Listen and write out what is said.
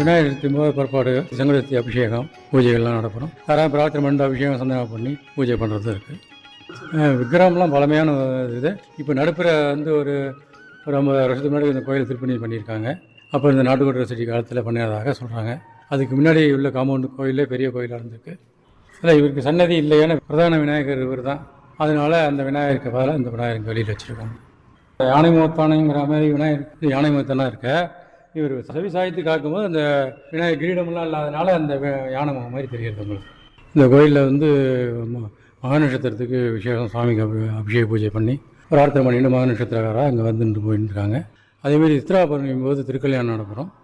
விநாயகர் சதுர்த்தி முதல் பிற்பாடு சங்கடத்தி அபிஷேகம் பூஜைகள்லாம் நடப்படும் யாராவது பிரார்த்தனை பண்ணிட்டு அபிஷேகம் சந்தனம் பண்ணி பூஜை பண்ணுறது இருக்குது விக்கிரகம்லாம் பழமையான இது இப்போ நடுப்புற வந்து ஒரு ஒரு ஐம்பது வருஷத்துக்கு முன்னாடி இந்த கோயில் திருப்பணி பண்ணியிருக்காங்க அப்போ இந்த நாட்டுக்கோட்டை செடி காலத்தில் பண்ணியதாக சொல்கிறாங்க அதுக்கு முன்னாடி உள்ள காம்பவுண்டு கோயிலே பெரிய கோயிலாக இருந்திருக்கு இல்லை இவருக்கு சன்னதி இல்லை ஏன்னா பிரதான விநாயகர் இவர் தான் அதனால அந்த விநாயகருக்கு பதிலாக இந்த விநாயகருக்கு வெளியில் வச்சுருக்காங்க யானை முகத்தானைங்கிற மாதிரி விநாயகர் யானை முகத்தானா இருக்க இவர் சவி சாய்த்து காக்கும்போது அந்த விநாயகர் கிரீடமெல்லாம் இல்லாதனால அந்த வி- யானை முகம் மாதிரி தெரியுது உங்களுக்கு இந்த கோயிலில் வந்து ம- மகா நட்சத்திரத்துக்கு விசேஷம் சாமிக்கு அபி- அபிஷேக பூஜை பண்ணி பிரார்த்தனை பண்ணிட்டு மகா நட்சத்திரக்காராக அங்கே வந்துட்டு போயிட்டு இருக்காங்க அதேமாரி சித்ரா பௌர்ணமி போது திருக்கல்யாணம் நடக்கிறோம்